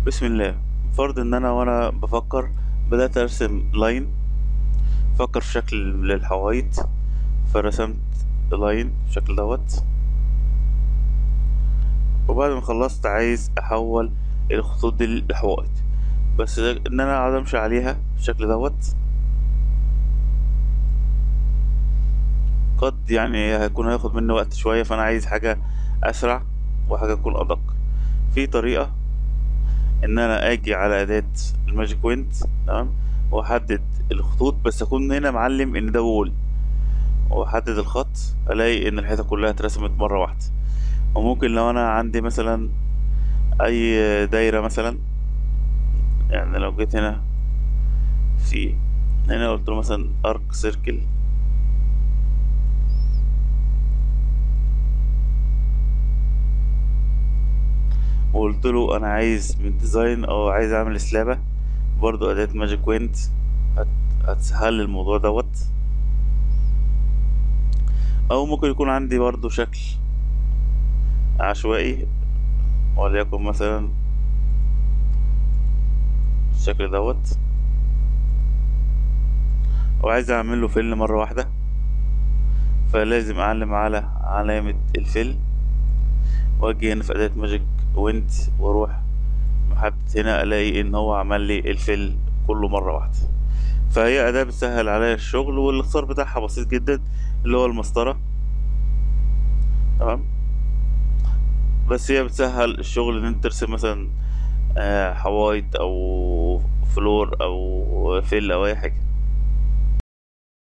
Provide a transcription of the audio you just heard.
بسم الله فرض ان انا وانا بفكر بدأت ارسم لاين فكر في شكل للحوايط فرسمت لاين بالشكل دوت وبعد ما خلصت عايز احول الخطوط دي لحوائط بس ان انا اقعد امشي عليها بالشكل دوت قد يعني هيكون هياخد مني وقت شوية فانا عايز حاجة اسرع وحاجة تكون ادق في طريقة ان انا اجي على اداة الماجيك ويند تمام واحدد الخطوط بس اكون هنا معلم ان ده وول واحدد الخط الاقي ان الحيطة كلها اترسمت مرة واحدة وممكن لو انا عندي مثلا اي دايرة مثلا يعني لو جيت هنا في هنا قلت له مثلا ارك سيركل وقلت له انا عايز من ديزاين او عايز اعمل سلابة برضو اداة ماجيك ويند هتسهل لي الموضوع دوت او ممكن يكون عندي برضو شكل عشوائي وليكن مثلا الشكل دوت وعايز اعمل له فيل مرة واحدة فلازم اعلم على علامة الفيل واجي هنا في اداة ماجيك ويند واروح محدد هنا الاقي ان هو عمل لي الفيل كله مرة واحدة فهي اداة بتسهل عليا الشغل والاختصار بتاعها بسيط جدا اللي هو المسطرة تمام بس هي بتسهل الشغل ان انت ترسم مثلا حوايط او فلور او فيل او اي حاجة